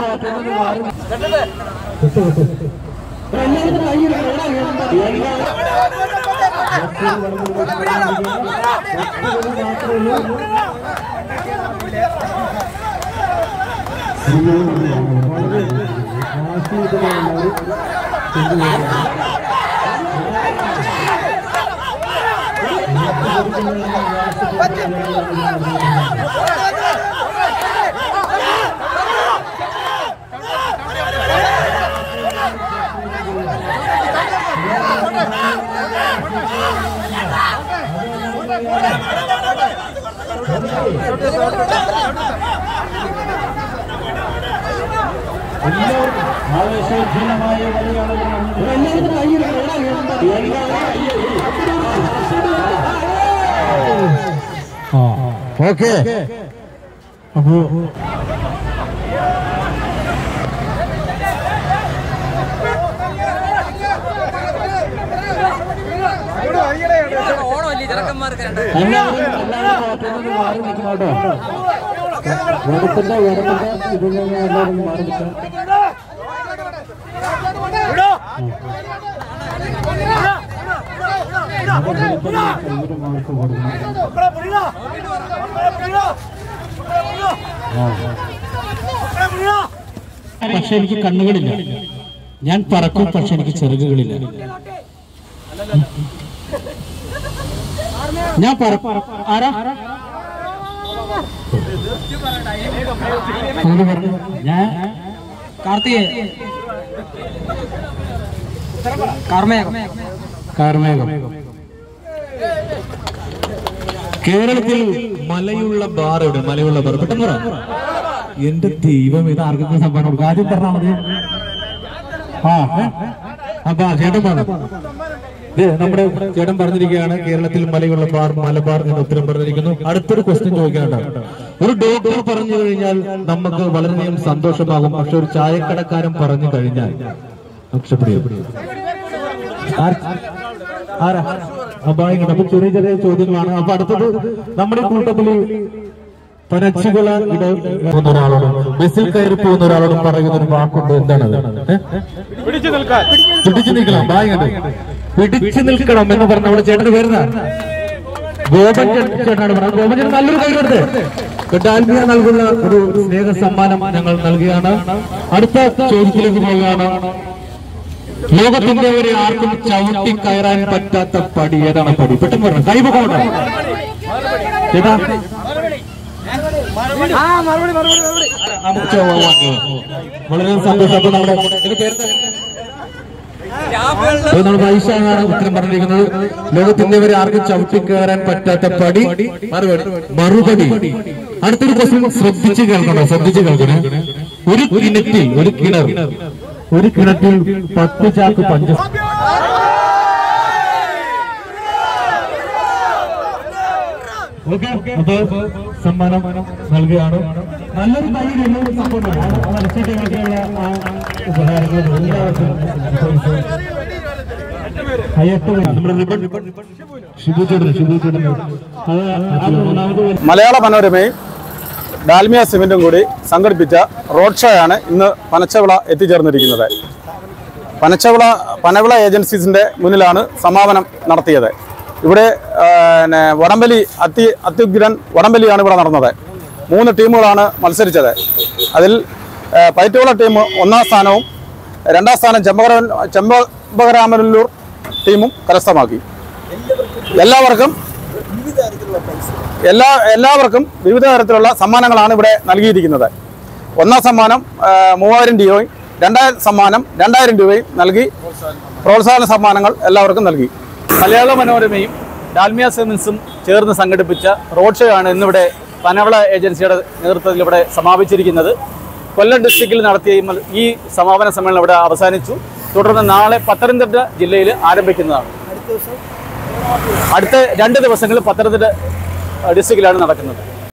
ആവേശോജ്വലമായ okay അപ്പോ ഓണമല്ലേ ചെറുക്കന്മാർക്ക് രണ്ട് എല്ലാവരും എല്ലാവരും കോർട്ടിൽ മാറി നിൽക്കണം കേട്ടോ വേടത്തിന്റെ വേടത്തിന്റെ ഇതിൽ നിന്ന് എല്ലാവരും മാറി നിൽക്കണം പക്ഷെ എനിക്ക് കണ്ണുകളില്ല ഞാൻ പറക്കും പക്ഷെ എനിക്ക് ചെറുകുകളില്ല ഞാൻ പറ ആരാ അങ്ങോട്ട് പറഞ്ഞു ഞാൻ കാർത്തികേ കർമ്മേകം കാർമേഘം കേരളത്തിൽ മലയുള്ള ബാർ എവിടെ മലയുള്ള ബാർ പെട്ടെന്ന് പറ എന്റെ ദൈവം ഇത് ആർക്കൊക്കെ സംഭവം കൊടുക്കും ആദ്യം പറഞ്ഞാൽ മതി ആ ഏ? അപ്പൊ ആ ചേട്ടൻ പറഞ്ഞു ഇത് നമ്മുടെ ചേട്ടൻ പറഞ്ഞിരിക്കുകയാണ് കേരളത്തിൽ മലയുള്ള ബാർ മലബാർ എന്ന് ഉത്തരം പറഞ്ഞിരിക്കുന്നു അടുത്തൊരു ക്വസ്റ്റ്യൻ ചോദിക്കാനുണ്ട് ഒരു ഡോക്ടർ പറഞ്ഞു കഴിഞ്ഞാൽ നമുക്ക് വളരെയധികം സന്തോഷമാകും പക്ഷെ ഒരു ചായക്കടക്കാരൻ പറഞ്ഞു കഴിഞ്ഞാൽ രക്ഷപ്പെടുകയും ആർ- ആരാ അപ്പൊ ഇങ്ങനെ അപ്പൊ ചെറിയ ചെറിയ ചോദ്യങ്ങളാണ് അപ്പൊ അടുത്തത് നമ്മുടെ കൂട്ടത്തില് പനച്ചുകള ഇട പോകുന്ന ഒരാളോട് ബസ്സിൽ കയറി പോകുന്ന ഒരാളോട് പറയുന്ന ഒരു വാക്കുണ്ട് എന്താണ് പിടിച്ചു നിൽക്കാൻ പിടിച്ചു നിൽക്കണം ബായിങ്ങണ്ട് പിടിച്ചു നിൽക്കണം എന്ന് പറഞ്ഞ നമ്മുടെ ചേട്ടന് പേരുന്ന ഗോപൻ ചേ- ചേട്ടനാണ് പറഞ്ഞത് ഗോപൻ ചേട്ടൻ നല്ലൊരു കൈ കൊടുത്ത് ഡാൽമിയ നൽകുന്ന ഒരു സ്നേഹ സമ്മാനം ഞങ്ങൾ നൽകുകയാണ് അടുത്ത ചോദ്യത്തിലേക്ക് പോവുകയാണ് ലോകത്തിന്റെ ഒരു ആർക്കും ചവിട്ടി കയറാൻ പറ്റാത്ത പടി ഏതാണ് പടി പെട്ടെന്ന് പറഞ്ഞു കൈമുഖമുണ്ട് ചേട്ടാ നമുക്ക് വാങ്ങി. വളരെ സന്തോഷം അപ്പൊ നമ്മുടെ ഇതിന്റെ പേരെന്താ? അത് നമ്മുടെ വൈശാഖാണ് ഉത്തരം പറഞ്ഞിരിക്കുന്നത് ലോകത്തിന്റെ വരെ ആർക്കും ചവിട്ടി കയറാൻ പറ്റാത്ത പടി മറുപടി മറുപടി അടുത്തൊരു ക്വസ്റ്റ്യൻ ശ്രദ്ധിച്ച് കേൾക്കണോ ശ്രദ്ധിച്ച് കേൾക്കണേ ഒരു കിണറ്റിൽ ഒരു കിണർ ഒരു കിണറ്റിൽ പത്ത് ചാക്ക് പഞ്ച ഓക്കെ അപ്പൊ സമ്മാനം നൽകുകയാണ് നല്ലൊരു കയ്യിൽ എല്ലാവരും സപ്പോർട്ടാണ് മത്സരങ്ങൾക്കുള്ള ആ ഉപഹാരങ്ങൾ എല്ലാവർക്കും അയ്യപ്പ നമ്മുടെ റിബൺ ഷിബു ചേട്ടൻ ഷിബു ചേട്ടൻ അത് അത് ഒന്നാമത് മലയാള മനോരമയും ഡാൽമിയ സിമെന്റും കൂടി സംഘടിപ്പിച്ച റോഡ് ഷോ ആണ് ഇന്ന് പനച്ചവിള എത്തിച്ചേർന്നിരിക്കുന്നത് പനച്ചവിള പനവിള ഏജൻസീസിന്റെ മുന്നിലാണ് സമാപനം നടത്തിയത് ഇവിടെ ആ, പിന്നെ വടംവലി അതി അത്യുഗ്രൻ വടംവലിയാണ് ഇവിടെ നടന്നത് മൂന്ന് ടീമുകളാണ് മത്സരിച്ചത് അതിൽ ആ, പയറ്റുവിള ടീം ഒന്നാം സ്ഥാനവും രണ്ടാം സ്ഥാനം ചെമ്പകര ചെമ്പകരാമനല്ലൂർ ടീമും കരസ്ഥമാക്കി എല്ലാവർക്കും എല്ലാ എല്ലാവർക്കും വിവിധ തരത്തിലുള്ള സമ്മാനങ്ങളാണ് ഇവിടെ നൽകിയിരിക്കുന്നത് ഒന്നാം സമ്മാനം ആ, മൂവായിരം രൂപയും രണ്ടാം സമ്മാനം രണ്ടായിരം രൂപയും നൽകി പ്രോത്സാഹന സമ്മാനങ്ങൾ എല്ലാവർക്കും നൽകി മലയാള മനോരമയും ഡാൽമിയ സെമിൻസും ചേർന്ന് സംഘടിപ്പിച്ച റോഡ് ഷോ ആണ് ഇന്നിവിടെ പനവള ഏജൻസിയുടെ നേതൃത്വത്തിൽ ഇവിടെ സമാപിച്ചിരിക്കുന്നത് കൊല്ലം ഡിസ്ട്രിക്റ്റിൽ നടത്തിയ ഈ മൽ- ഈ സമാപന സമ്മേളനം ഇവിടെ അവസാനിച്ചു തുടർന്ന് നാളെ പത്തനംതിട്ട ജില്ലയിൽ ആരംഭിക്കുന്നതാണ് അടുത്ത രണ്ട് ദിവസങ്ങളിൽ പത്തനംതിട്ട ഡിസ്ട്രിക്റ്റിലാണ് നടക്കുന്നത്